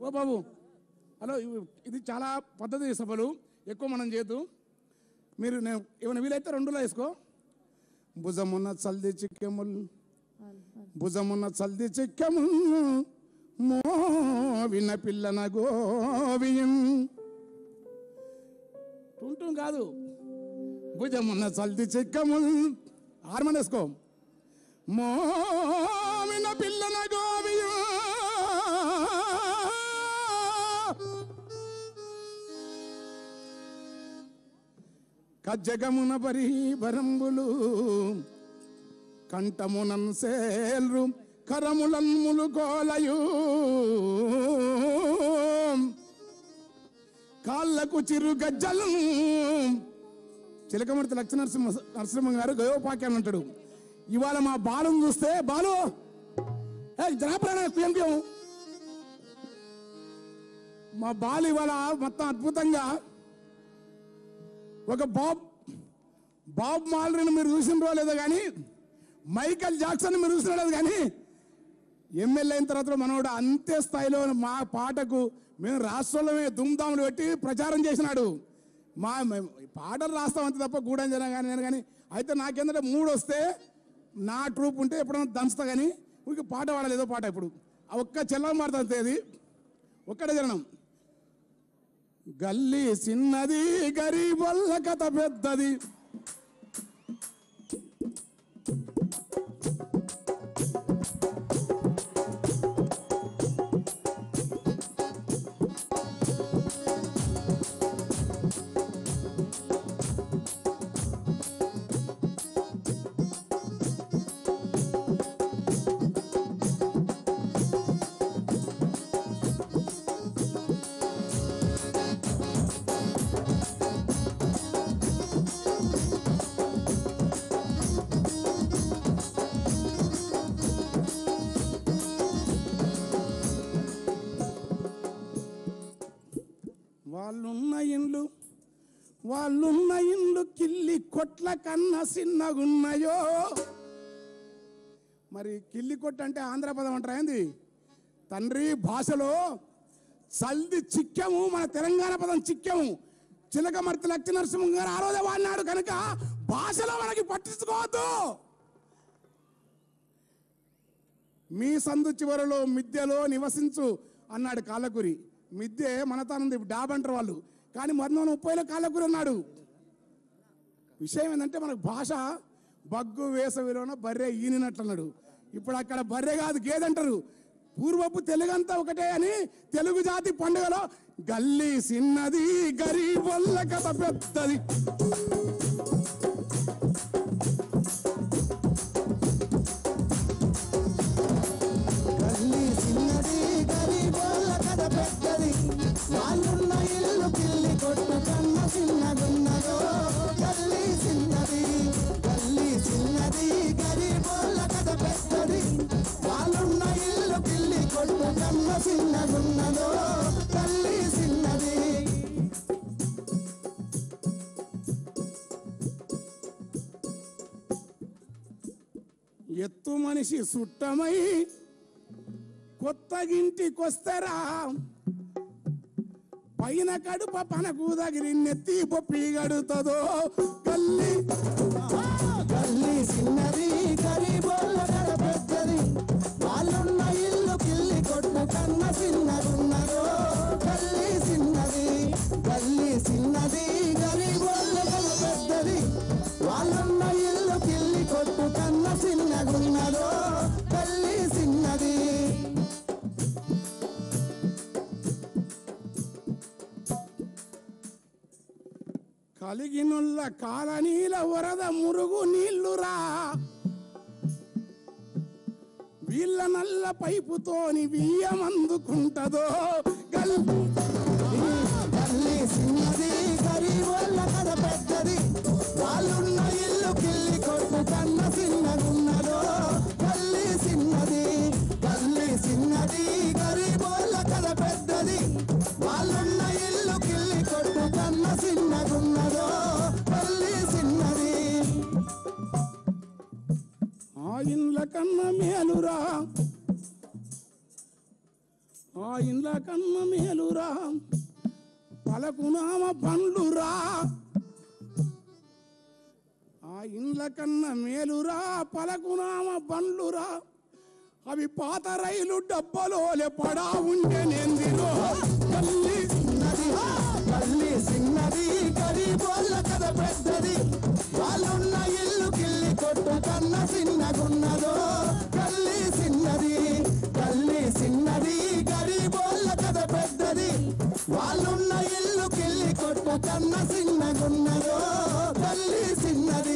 ఓ బాబు hello ఇవి- ఇది చాలా పద్ధతి సభలు ఎక్కువ మనం చేయొద్దు మీరు నేను ఏమైనా వీలైతే రెండులో వేసుకో భుజమున్న చల్ది చిక్కెముల్ భుజమున్న చల్ది చిక్కెము మోవిన పిల్లన గోవియం టుంటం కాదు భుజమున్న చల్ది చిక్కముల్ హార్మోన్ వేసుకో మోమిన పిల్లన గోవియం కజ్జగమున బరి బరంబులు కంఠమునన్ సేల్రు కరములన్ములు కోలయు కాళ్ళకు చిరు గజ్జలు చిలకమర్తి లక్ష నరసింహ నరసింహ గారు గయోపాక్యాన్ని అంటాడు ఇవాళ మా బాలను చూస్తే బాలు జనాప్రాణ కుయంక్యం మా బాలు ఇవాళ మొత్తం అద్భుతంగా ఒక బాబ్ బాబ్ మాల్రీని మీరు చూసినరో లేదో కానీ మైకల్ జాక్సన్ మీరు చూసినా లేదు కానీ ఎమ్మెల్యే అయిన తర్వాత మనోడు అంతే స్థాయిలో మా పాటకు మేము రాష్ట్రంలోనే దుమ్దాములు పెట్టి ప్రచారం చేసినాడు మా మేము పాటలు రాస్తాం అంతే తప్ప గూడెం జనం కానీ నేను కానీ అయితే నాకేందంటే మూడు వస్తే నా ట్రూప్ ఉంటే ఎప్పుడైనా దంచుతా కానీ ఇంక పాట పాడాలి ఏదో పాట ఇప్పుడు ఆ ఒక్క చెల్లం పాడుతుంది అంతే అది ఒక్కటే జనం గల్లీ చిన్నది గరీబొల్ల కథ పెద్దది వాళ్ళున్న ఇండ్లు వాళ్ళున్న ఇండ్లు కిల్లి కొట్ల కన్నా చిన్నగున్నాయో మరి కిల్లి కొట్టు అంటే ఆంధ్ర పదం అంటారా ఏంది తండ్రి భాషలో సల్ది చిక్కెము మన తెలంగాణ పదం చిక్కెము చిలకమర్తి లక్ష్మీ నరసింహ గారు ఆ రోజే వాడినాడు కనుక భాషలో మనకి పట్టించుకోవద్దు మీ సందు చివరలో మిద్దెలో నివసించు అన్నాడు కాళ్ళకూరి మిద్దె మనతానుంది డాబ్ అంటారు వాళ్ళు కానీ మరణం ముప్పైలో కాళ్ళకూరి అన్నాడు విషయం ఏంటంటే మనకు భాష బగ్గు వేసవిలోన బర్రె ఈనినట్లు అన్నాడు ఇప్పుడు అక్కడ బర్రె కాదు గేదంటారు పూర్వపు తెలుగంతా ఒకటే అని తెలుగు జాతి పండుగలో గల్లీ సిన్నది గరీబొల్ల కథ పెద్దది గల్లీ చిన్నది గరీబోళ్ళ కథ పెద్దది వాళ్ళున్న ఇల్లు పిల్లి కొట్టు కన్న చిన్నగున్నదో గల్లీ చిన్నది గల్లీ చిన్నది గరీబోళ్ళ కథ పెద్దది వాళ్ళున్న ఇల్లు పిల్లి కొట్టు కన్న చిన్నగున్నదో గల్లీ చిన్నది ఎత్తు మనిషి సుట్టమై కొత్తగింటికొస్తరా పైన కడుప పనకు తగిలి నెత్తి పొప్పి గడుతుందో కల్లి గల్లీ చిన్నది గరీబోళ్ళ కథ పెద్దది వాళ్ళున్న ఇల్లు పిల్లి కొట్టు కన్న చిన్నగున్నదో గల్లీ చిన్నది గల్లీ చిన్నది గరీబోళ్ళ కథ పెద్దది వాళ్ళున్న ఇల్లు పిల్లి కొట్టు కన్న చిన్నగున్నదో గల్లీ చిన్నది కలిగినుల్ల కాలనీల వరద మురుగు నీళ్లురా వీళ్ళ నల్ల పైపుతోని బియ్యమందుకుంటదో గల్ గల్లీ చిన్నది గరీబోళ్ళ కథ పెద్దది వాళ్ళున్న ఇల్లు కిల్లి కొట్టు కన్న చిన్నగున్నదో గల్లీ చిన్నది గల్లీ చిన్నది గరీబోళ్ళ కథ పెద్దది వాళ్ళున్న ఇల్లు కిల్లి కొట్టు కన్న చిన్నగున్నదో గల్లీ చిన్నది ఆ ఇండ్ల కన్న మేలురా ఆ ఇండ్ల కన్న మేలురా పలకునామ పండ్లురా ఆ ఇండ్ల కన్న మేలురా పలకునామ బండ్లురా అవి పాత రైలు డబ్బలోలే పడా ఉండే నెందిరో తల్లి చిన్నది తల్లి చిన్నది గరీబోళ్ళ కథ పెద్దది వాళ్ళున్న ఇల్లు కిల్లి కొట్టు కన్న చిన్నగున్నదో తల్లి చిన్నది తల్లి చిన్నది గరీబోళ్ళ కథ పెద్దది వాళ్ళున్న ఇల్లు కిల్లి కొట్టు కన్న చిన్నగున్నదో తల్లి చిన్నది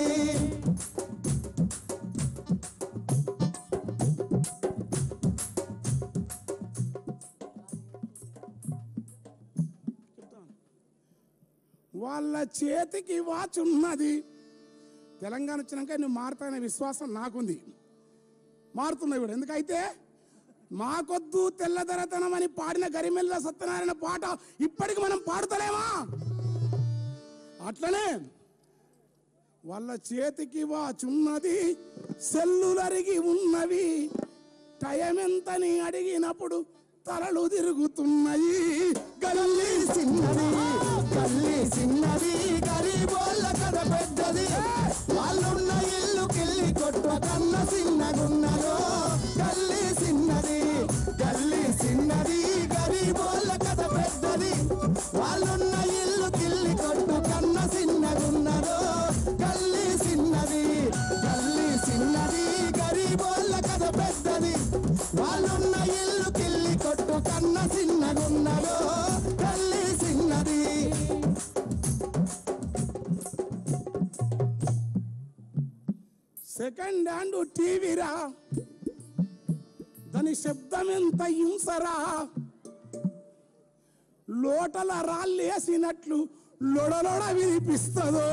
వాళ్ళ చేతికి వాచ్ ఉన్నది తెలంగాణ వచ్చినాక నువ్వు మారుతాయనే విశ్వాసం నాకుంది మారుతున్నాయి కూడా ఎందుకైతే మాకొద్దు తెల్లదరతనం అని పాడిన గరిమెల్ల సత్యనారాయణ పాట ఇప్పటికి మనం పాడుతలేమా అట్లనే వాళ్ళ చేతికి వాచ్ ఉన్నది సెల్లులరిగి ఉన్నవి టైం ఎంతని అడిగినప్పుడు తలలు తిరుగుతున్నాయి గల్లి చిన్నది తల్లి చిన్నది గరీబోళ్ళ కథ పెద్దది వాళ్ళున్న ఇల్లు కిల్లి కొట్టు కన్న చిన్నగున్నదో తల్లి చిన్నది తల్లి చిన్నది గరీబోళ్ళ కథ పెద్దది వాళ్ళున్న ఇల్లు కిల్లి కొట్టు కన్న చిన్నగున్నదో తల్లి చిన్నది తల్లి చిన్నది గరీబోళ్ళ కథ పెద్దది వాళ్ళున్న ఇల్లు కిల్లి కొట్టు కన్న చిన్నగున్నదో తల్లి చిన్నది సెకండ్ హ్యాండ్ టీవీరా దాని శబ్దం ఎంత హింసరా లోటల రాళ్ళేసినట్లు లొడలొడ వినిపిస్తుందో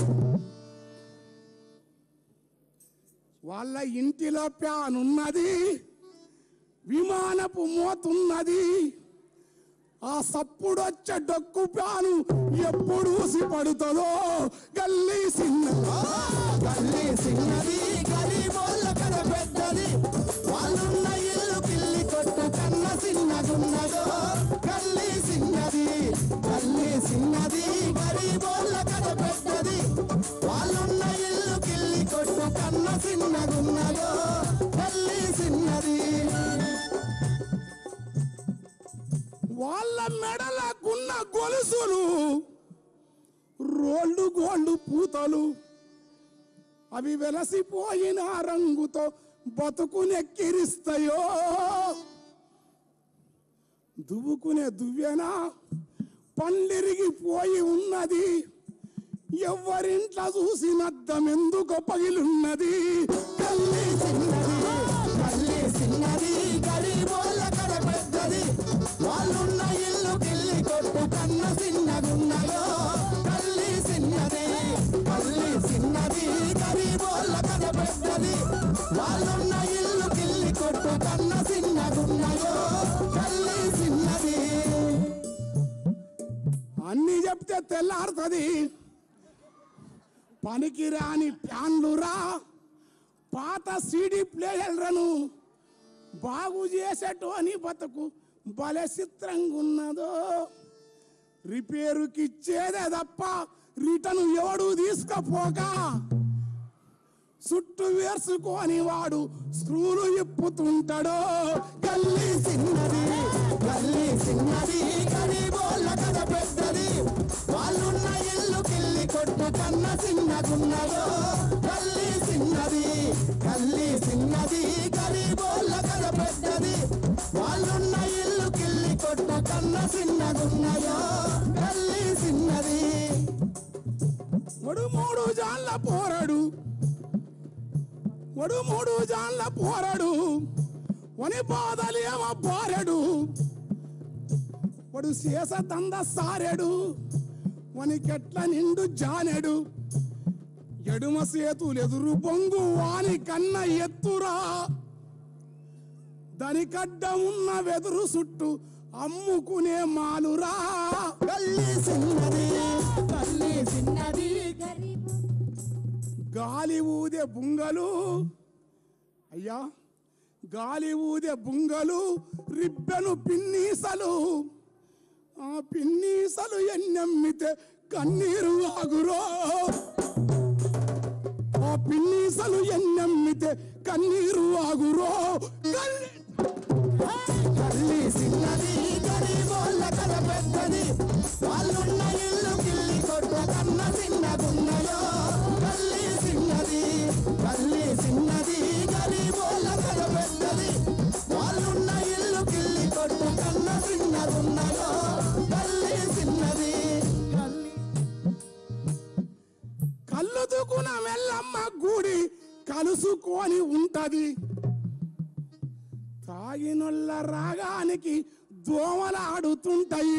వాళ్ళ ఇంటిలో ప్యాన్ ఉన్నది విమానపు మోతున్నది ఆ సప్పుడొచ్చే డొక్కు ప్యాను ఎప్పుడు పడుతుందో గల్లీ సిన్న తల్లి చిన్నది గరీబోళ్ళ కథ పెద్దది వాళ్ళున్న ఇల్లు కిల్లి కొట్టు కన్న చిన్నగున్నదో తల్లి చిన్నది తల్లి చిన్నది గరీబోళ్ళ కథ పెద్దది వాళ్ళున్న ఇల్లు కిల్లి కొట్టు కన్న చిన్నగున్నదో తల్లి చిన్నది వాళ్ళ మెడలకున్న గొలుసులు రోళ్ళు గోళ్ళు పూతలు అవి వెలసిపోయిన రంగుతో బతుకునెక్కిరిస్తాయో దువ్వుకునే దువ్వెనా పండిరిగిపోయి ఉన్నది ఎవరింట్లో చూసినద్దం ఎందుకు పగిలున్నది తల్లి చిన్నది తల్లి చిన్నది గరీబోళ్ళ కడ పెద్దది వాళ్ళున్న ఇల్లు కిల్లి కొట్టు కన్న చిన్నగున్నదో తల్లి చిన్నది తల్లి చిన్నది గరీబోళ్ళ కడ పెద్దది వాళ్ళున్న ఇల్లు కిల్లి కొట్టు కన్న చిన్నగున్నదో తల్లి చిన్నది అన్ని చెప్తే తెల్లారుతుంది పనికిరాని ప్యాన్లురా పాత సీడీ ప్లేయర్లను బాగు చేసేటు అని బతుకు భలే చిత్రంగా ఉన్నదో రిపేరుకి ఇచ్చేదే తప్ప రిటర్న్ ఎవడు తీసుకపోక చుట్టూ వేసుకొని వాడు స్క్రూలు ఇప్పుతుంటాడో గల్లీ చిన్నది తల్లి చిన్నది గరీబోళ్ళ కథ పెద్దది వాళ్ళున్న ఇల్లు కిల్లి కొట్టు కన్న చిన్నగున్నదో తల్లి చిన్నది తల్లి చిన్నది గరీబోళ్ళ కథ పెద్దది వాళ్ళున్న ఇల్లు కిల్లి కొట్టు కన్న చిన్నగున్నదో తల్లి చిన్నది వడు మూడు జాన్ల పోరాడు వడు మూడు జాన్ల పోరాడు వని బాధలేమ పోరాడు వడు శేష దంద సారెడు వనికెట్ల నిండు జానెడు ఎడుమ సేతులు ఎదురు బొంగు వాని కన్న ఎత్తురా దాని కడ్డ ఉన్న వెదురు చుట్టూ అమ్ముకునే మాలురా తల్లి చిన్నది తల్లి చిన్నది గాలి ఊదే బుంగలు అయ్యా గాలి ఊదే బుంగలు రిబ్బెను పిన్నీసలు ఆ పిన్నీసలు ఎన్నెమ్మితే కన్నీరు ఆగురో ఆ పిన్నీసలు ఎన్నెమ్మితే కన్నీరు ఆగురో కన్నీ- గల్లీ చిన్నది గరీబోళ్ళ కథ పెద్దది వాళ్ళున్న ఇల్లు కిల్లి కొట్టు కన్న చిన్నగున్నదో గల్లీ చిన్నది గల్లీ చిన్నది గరీబోళ్ళ కథ పెద్దది వాళ్ళున్న ఇల్లు కిల్లి కొట్టు కన్న చిన్నగున్నదో గల్లీ చిన్నది గల్లీ కళ్ళు దుకున వెళ్ళమ్మ గుడి కలుసుకొని ఉంటది తాగినొల్ల రాగానికి దోమలు ఆడుతుంటాయి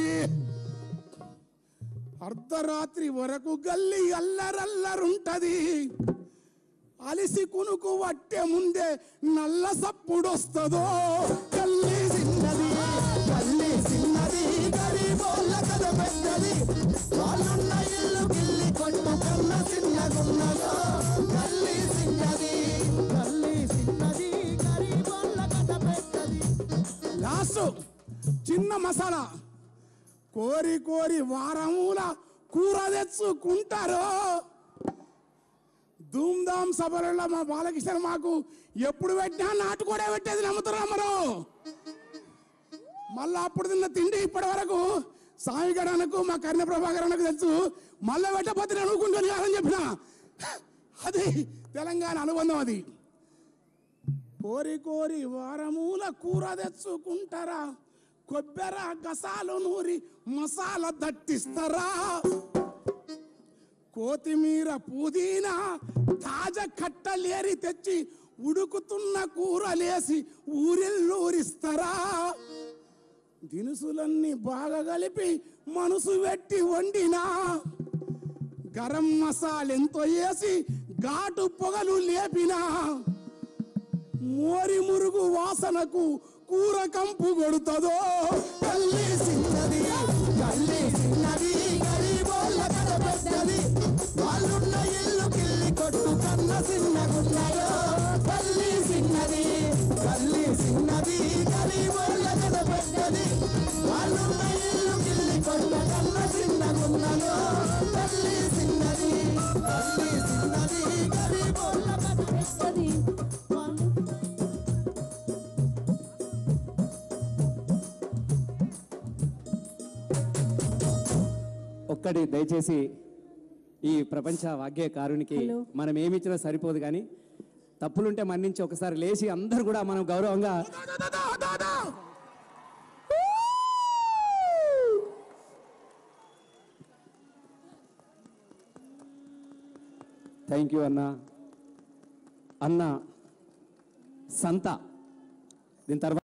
అర్ధరాత్రి వరకు గల్లి అల్లరల్లరుంటది అలిసి కునుకు వట్టే ముందే నల్ల సప్పుడొస్తుందో గల్లీ చిన్నది గల్లీ చిన్నది గరీబోళ్ళ కథ పెద్దది వాళ్ళున్న ఇల్లు గిల్లి కొట్టు కన్న చిన్నగున్నదో గల్లీ చిన్నది గల్లీ చిన్నది గరీబోళ్ళ కథ పెద్దది లాస్ట్ చిన్న మసాలా కోరి కోరి వారముల కూర తెచ్చుకుంటారు ధూమ్ధామ్ సభలలో మా బాలకృష్ణ మాకు ఎప్పుడు పెట్టినా నాటుకోడే పెట్టేది నమ్ముతారు నమ్మరు మళ్ళా అప్పుడు తిన్న తిండి ఇప్పటి వరకు స్వామి గడనకు మా కర్ణ ప్రభాకరణకు తెలుసు మళ్ళీ పెట్టకపోతే నేను అనుకుంటాను కాదని చెప్పిన అది తెలంగాణ అనుబంధం అది కోరి కోరి వారమూల కూర తెచ్చుకుంటారా కొబ్బెర గసాలు నూరి మసాలా దట్టిస్తారా కొత్తిమీర పుదీనా తాజా కట్టలేరి తెచ్చి ఉడుకుతున్న కూరలేసి ఊరిల్లూరిస్తారా దినుసులన్నీ బాగా కలిపి మనసు పెట్టి వండినా గరం మసాలా ఎంతో వేసి ఘాటు పొగలు లేపినా మోరి మురుగు వాసనకు కూర కంపు కొడుతుందో గల్లీ చిన్నది గల్లీ చిన్నది గరీబోళ్ళ కథ పెద్దది వాళ్ళున్న ఇల్లు కిల్లి కొట్టు కన్న చిన్నగున్నదో గల్లీ చిన్నది గల్లీ చిన్నది గరీబోళ్ళ కథ పెద్దది వాళ్ళున్న ఇల్లు కిల్లి కొట్టు కన్న చిన్నగున్నదో గల్లీ చిన్నది గల్లీ చిన్నది గరీబోళ్ళ కథ పెద్దది వాళ్ళు ఒక్కటి దయచేసి ఈ ప్రపంచ వాగ్గేయకారునికి హలో. మనం ఏమి ఇచ్చినా సరిపోదు కానీ తప్పులుంటే మన్నించి ఒకసారి లేచి అందరూ కూడా మనం గౌరవంగా దా, దా, దా, దా. థ్యాంక్ యూ అన్న అన్న సంత దీని తర్వాత